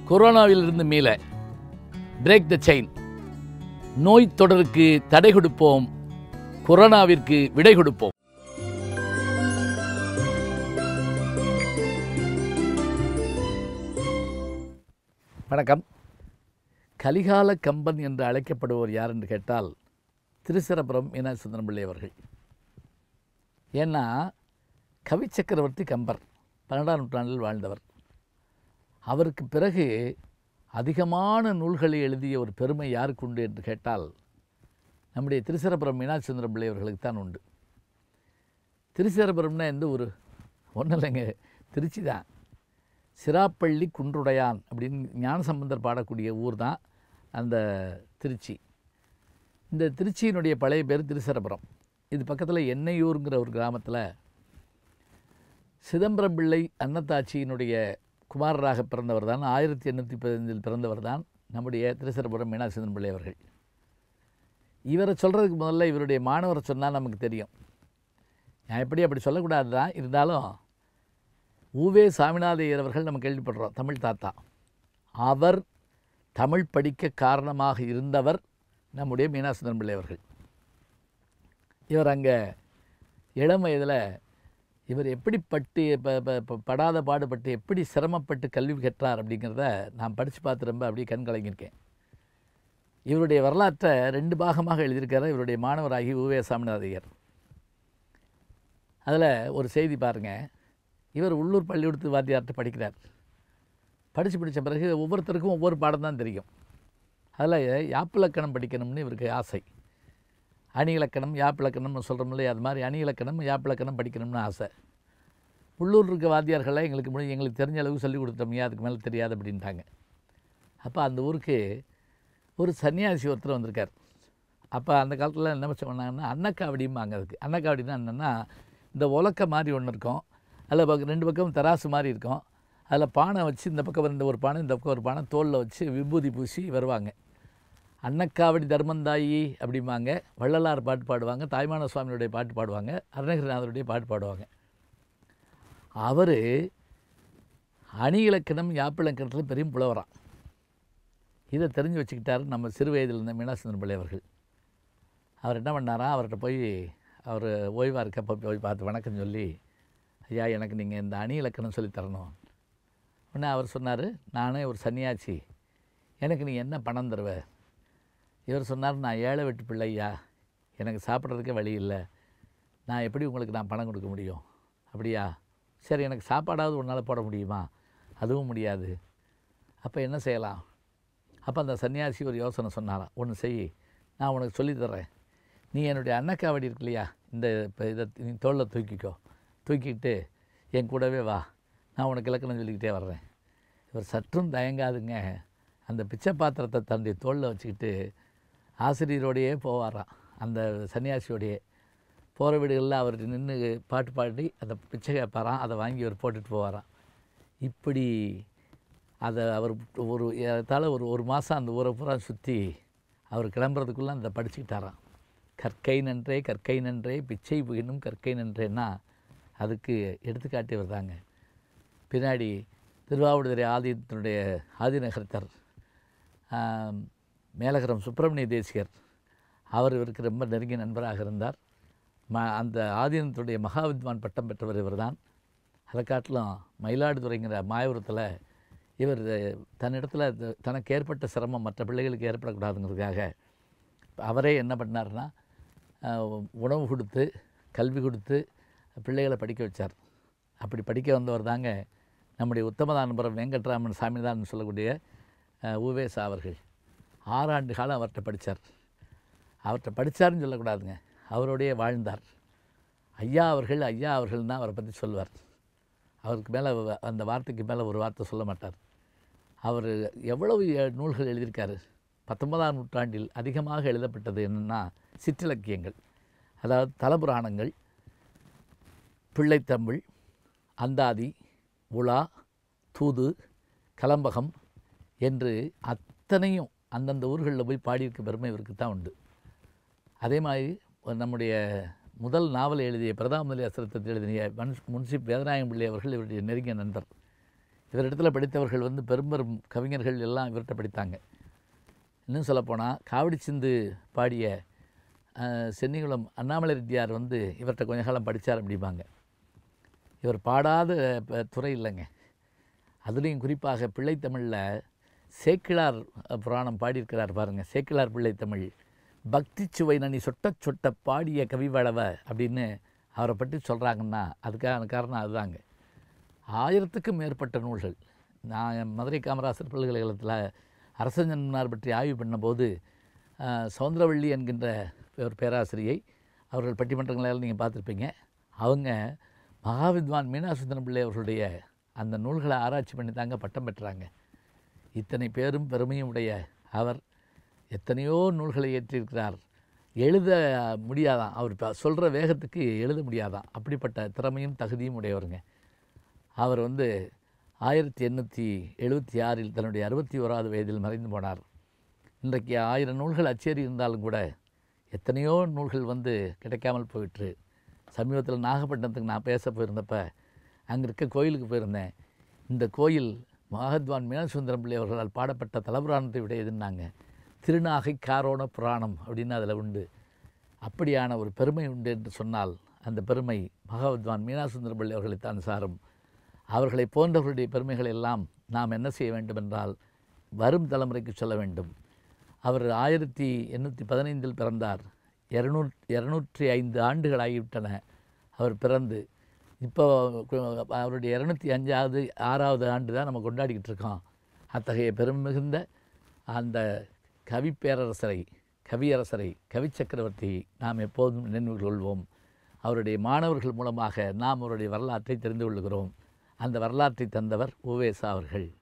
கொரோனாவிலிருந்து மீள break the chain நோய் தொடருக்கு தடை கொடுப்போம் கொரோனாவிற்கு விடை கொடுப்போம் வணக்கம் கலிகால கம்பன் என்று அழைக்கப்படுவோர் யார் என்று கேட்டால் திருச்சிரபுரம் மீனா சுந்தரம் பிள்ளை அவர்கள் ஏன்னா கவி சக்கரவர்த்தி கம்பர் பன்னெண்டாம் நூற்றாண்டில் வாழ்ந்தவர் அவருக்கு பிறகு அதிகமான நூல்களை எழுதிய ஒரு பெருமை யாருக்கு உண்டு என்று கேட்டால் நம்முடைய திருச்சிரபுரம் மீனாட்சி சுந்தரம் பிள்ளை அவர்களுக்கு தான் உண்டு திருச்சிரபுரம்னா எந்த ஊர் ஒன்றும் இல்லைங்க திருச்சி தான் சிராப்பள்ளி குன்றுடையான் அப்படின்னு ஞானசம்பந்தர் பாடக்கூடிய ஊர் தான் அந்த திருச்சி இந்த திருச்சியினுடைய பழைய பேர் திருச்சிரபுரம் இது பக்கத்தில் எண்ணெயூருங்கிற ஒரு கிராமத்தில் சிதம்பரம் பிள்ளை அன்னத்தாச்சியினுடைய குமாரராக பிறந்தவர் தான் ஆயிரத்தி எண்ணூற்றி பதினஞ்சில் பிறந்தவர் தான் நம்முடைய திருச்சிரபுரம் மீனாட்சி சுந்தரம் பிள்ளை அவர்கள் இவரை சொல்கிறதுக்கு முதல்ல இவருடைய மாணவரை சொன்னால் நமக்கு தெரியும் நான் எப்படி அப்படி சொல்லக்கூடாது தான் இருந்தாலும் ஊவே சாமிநாத ஐயர் அவர்கள் நம்ம கேள்விப்படுறோம் தமிழ் தாத்தா அவர் தமிழ் படிக்க காரணமாக இருந்தவர் நம்முடைய மீனாசுந்தரம் பிள்ளை அவர்கள் இவர் அங்கே இளம் வயதில் இவர் எப்படி பட்டு ப- ப- ப- படாத பாடுபட்டு எப்படி சிரமப்பட்டு கல்வி கற்றார் அப்படிங்கிறத நான் படித்து பார்த்து ரொம்ப அப்படியே கண் கலங்கியிருக்கேன் இவருடைய வரலாற்றை ரெண்டு பாகமாக எழுதியிருக்காரு இவருடைய மாணவராகி உவே சாமிநாத ஐயர் அதில் ஒரு செய்தி பாருங்கள் இவர் உள்ளூர் பள்ளிக்கூடத்து வாத்தியார்கிட்ட படிக்கிறார் படித்து படித்த பிறகு ஒவ்வொருத்தருக்கும் ஒவ்வொரு பாடம் தான் தெரியும் அதில் யாப்பிலக்கணம் படிக்கணும்னு இவருக்கு ஆசை அணி இலக்கணம் யாப்பிலக்கணம்னு சொல்கிறோம் இல்லையா அது மாதிரி அணி இலக்கணம் யாப்பிலக்கணம் படிக்கணும்னு ஆசை உள்ளூர் இருக்க வாத்தியார்களே எங்களுக்கு முடி எங்களுக்கு தெரிஞ்ச அளவுக்கு சொல்லிக் கொடுத்தோம்யா அதுக்கு மேலே தெரியாது அப்படின்ட்டாங்க அப்போ அந்த ஊருக்கு ஒரு சன்னியாசி ஒருத்தர் வந்திருக்கார் அப்போ அந்த காலத்தில் என்ன சொன்னாங்கன்னா அன்னக்காவடிம்பாங்க அதுக்கு அன்னக்காவடினா என்னென்னா இந்த உலக்க மாதிரி ஒன்று இருக்கும் அதில் பக்க ரெண்டு பக்கம் தராசு மாதிரி இருக்கும் அதில் பானை வச்சு இந்த பக்கம் இந்த ஒரு பானை இந்த பக்கம் ஒரு பானை தோலில் வச்சு விபூதி பூசி வருவாங்க அன்னக்காவடி தர்மந்தாயி அப்படிம்பாங்க வள்ளலார் பாட்டு பாடுவாங்க தாய்மான சுவாமியுடைய பாட்டு பாடுவாங்க அருணகிரிநாதருடைய பாட்டு பாடுவாங்க அவர் அணி இலக்கணம் யாப்பிலக்கணத்தில் பெரிய புலவராம் இதை தெரிஞ்சு வச்சுக்கிட்டாரு நம்ம சிறு வயதில் இருந்த மீனாசுந்தரம் பிள்ளை அவர்கள் அவர் என்ன பண்ணாரா அவர்கிட்ட போய் அவர் ஓய்வாக இருக்கப்போ போய் பார்த்து வணக்கம் சொல்லி ஐயா எனக்கு நீங்கள் இந்த அணி இலக்கணம் சொல்லித் தரணும் உடனே அவர் சொன்னார் நானே ஒரு சன்னியாச்சி எனக்கு நீ என்ன பணம் தருவ இவர் சொன்னார் நான் ஏழை வெட்டு பிள்ளையா எனக்கு சாப்பிட்றதுக்கே வழி இல்லை நான் எப்படி உங்களுக்கு நான் பணம் கொடுக்க முடியும் அப்படியா சரி எனக்கு சாப்பாடாவது உன்னால் போட முடியுமா அதுவும் முடியாது அப்போ என்ன செய்யலாம் அப்போ அந்த சன்னியாசி ஒரு யோசனை சொன்னாராம் ஒன்று செய் நான் உனக்கு சொல்லித் தர்றேன் நீ என்னுடைய அன்னக்காவடி இருக்கு இல்லையா இந்த இப்போ இதை நீ தோளில் தூக்கிக்கோ தூக்கிட்டு என் கூடவே வா நான் உனக்கு இலக்கணம் சொல்லிக்கிட்டே வர்றேன் இவர் சற்றும் தயங்காதுங்க அந்த பிச்சை பாத்திரத்தை தன்னுடைய தோளில் வச்சுக்கிட்டு ஆசிரியரோடையே போவாராம் அந்த சன்னியாசியோடையே போகிற வீடுகளில் அவர் நின்று பாட்டு பாடி அந்த பிச்சை கேட்பாராம் அதை வாங்கி அவர் போட்டுட்டு போவாராம் இப்படி அதை அவர் ஒரு ஏறத்தாழ ஒரு ஒரு மாதம் அந்த ஊரை பூரா சுற்றி அவர் கிளம்புறதுக்குள்ளே அந்த படிச்சுக்கிட்டாராம் கற்கை நன்றே கற்கை நன்றே பிச்சை புகினும் கற்கை நன்றேன்னா அதுக்கு எடுத்துக்காட்டியவர் தாங்க பின்னாடி திருவாவூடுதுறை ஆதீனத்தினுடைய ஆதிநகரத்தர் ஆம், மேலகரம் சுப்பிரமணிய தேசிகர் அவர் இவருக்கு ரொம்ப நெருங்கிய நண்பராக இருந்தார் ம அந்த ஆதீனத்துடைய மகாவித்வான் பட்டம் பெற்றவர் இவர்தான் அதை காட்டிலும் மயிலாடுதுறைங்கிற மாயபுரத்தில் இவர் தன்னிடத்தில் த- தனக்கு ஏற்பட்ட சிரமம் மற்ற பிள்ளைகளுக்கு ஏற்படக்கூடாதுங்கிறதுக்காக அவரே என்ன பண்ணார்னா ஆஹ், உணவு கொடுத்து கல்வி கொடுத்து பிள்ளைகளை படிக்க வச்சார் அப்படி படிக்க வந்தவர் தாங்க நம்முடைய உத்தமதானபுரம் வெங்கட்ராமன் சாமிதான் சொல்லக்கூடிய ஆஹ், உவேசா அவர்கள் ஆறாண்டு காலம் அவர்கிட்ட படித்தார் அவர்கிட்ட படித்தாருன்னு சொல்லக்கூடாதுங்க அவரோடையே வாழ்ந்தார் ஐயா அவர்கள் ஐயா அவர்கள் தான் அவரை பற்றி சொல்வார் அவருக்கு மேலே அந்த வார்த்தைக்கு மேலே ஒரு வார்த்தை சொல்ல மாட்டார் அவர் எவ்வளவு எ- நூல்கள் எழுதியிருக்காரு பத்தொன்பதாம் நூற்றாண்டில் அதிகமாக எழுதப்பட்டது என்னென்னா சிற்றிலக்கியங்கள் அதாவது தலபுராணங்கள் பிள்ளைத்தமிழ் அந்தாதி உலா தூது கலம்பகம் என்று அத்தனையும் அந்தந்த ஊர்களில் போய் பாடியிருக்க பெருமை இவருக்கு தான் உண்டு அதே மாதிரி ஒரு நம்முடைய முதல் நாவல் எழுதிய பிரதாமலி அசரத்தை எழுதிய மனுஷ் முன்சிப் வேதநாயகம் பிள்ளை அவர்கள் இவருடைய நெருங்கிய நண்பர் இவரிடத்துல படித்தவர்கள் வந்து பெரும் பெரும் கவிஞர்கள் எல்லாம் இவர்கிட்ட படித்தாங்க இன்னும் சொல்லப்போனால் காவடி சிந்து பாடிய அஹ், சென்னிகுளம் அண்ணாமலை ரெட்டியார் வந்து இவர்கிட்ட கொஞ்ச காலம் படித்தார் அப்படிம்பாங்க இவர் பாடாத ப- துறை இல்லைங்க அதுலேயும் குறிப்பாக பிள்ளைத்தமிழில் சேக்கிழார் புராணம் பாடியிருக்கிறார் பாருங்கள் சேக்கிழார் பிள்ளைத்தமிழ் பக்தி சுவை நனி சொட்ட சொட்ட பாடிய கவிவளவ அப்படின்னு அவரை பற்றி சொல்கிறாங்கன்னா அதுக்கான காரணம் அதுதாங்க ஆயிரத்துக்கும் மேற்பட்ட நூல்கள் நான் மதுரை காமராசர் பல்கலைக்கழகத்தில் அரசஞ்சன்மார் பற்றி ஆய்வு பண்ணபோது ஆஹ், சௌந்தரவள்ளி என்கின்ற ஒரு பேராசிரியை அவர்கள் பட்டிமன்றங்களெல்லாம் நீங்கள் பார்த்துருப்பீங்க அவங்க மகாவித்வான் மீனாசுந்தரம் பிள்ளை அவர்களுடைய அந்த நூல்களை ஆராய்ச்சி பண்ணி தாங்க பட்டம் பெற்றாங்க இத்தனை பேரும் பெருமையும் உடைய அவர் எத்தனையோ நூல்களை இயற்றியிருக்கிறார் எழுத முடியாதான் அவர் சொல்கிற வேகத்துக்கு எழுத முடியாதான் அப்படிப்பட்ட திறமையும் தகுதியும் உடையவருங்க அவர் வந்து ஆயிரத்தி எண்ணூற்றி எழுபத்தி ஆறில் தன்னுடைய அறுபத்தி ஓராவது வயதில் மறைந்து போனார் இன்றைக்கு ஆயிரம் நூல்கள் அச்சேரி இருந்தாலும் கூட எத்தனையோ நூல்கள் வந்து கிடைக்காமல் போயிற்று சமீபத்தில் நாகப்பட்டினத்துக்கு நான் பேச போயிருந்தப்ப அங்கே இருக்க கோயிலுக்கு போயிருந்தேன் இந்த கோயில் மகாத்வான் மீனசுந்தரம் பிள்ளை அவர்களால் பாடப்பட்ட தலபுராணத்தை விட எதுனாங்க திருநாகை காரோண புராணம் அப்படின்னு அதில் உண்டு அப்படியான ஒரு பெருமை உண்டு என்று சொன்னால் அந்த பெருமை மகாவித்வான் மீனாசுந்தரம் பிள்ளை அவர்களைத்தான் சாரும் அவர்களை போன்றவர்களுடைய பெருமைகளை எல்லாம் நாம் என்ன செய்ய வேண்டும் என்றால் வரும் தலைமுறைக்கு சொல்ல வேண்டும் அவர் ஆயிரத்தி எண்ணூற்றி பதினைந்தில் பிறந்தார் இரநூற் இரநூற்றி ஐந்து ஆண்டுகள் ஆகிவிட்டன அவர் பிறந்து இப்போ கு- அவருடைய இரநூத்தி அஞ்சாவது ஆறாவது ஆண்டு தான் நம்ம கொண்டாடிக்கிட்டு இருக்கோம் அத்தகைய பெருமை மிகுந்த அந்த கவிப்பேரரசரை கவியரசரை கவி சக்கரவர்த்தி நாம் எப்போதும் நினைவு கொள்வோம் அவருடைய மாணவர்கள் மூலமாக நாம் அவருடைய வரலாற்றை தெரிந்து கொள்கிறோம் அந்த வரலாற்றை தந்தவர் உவேசா அவர்கள்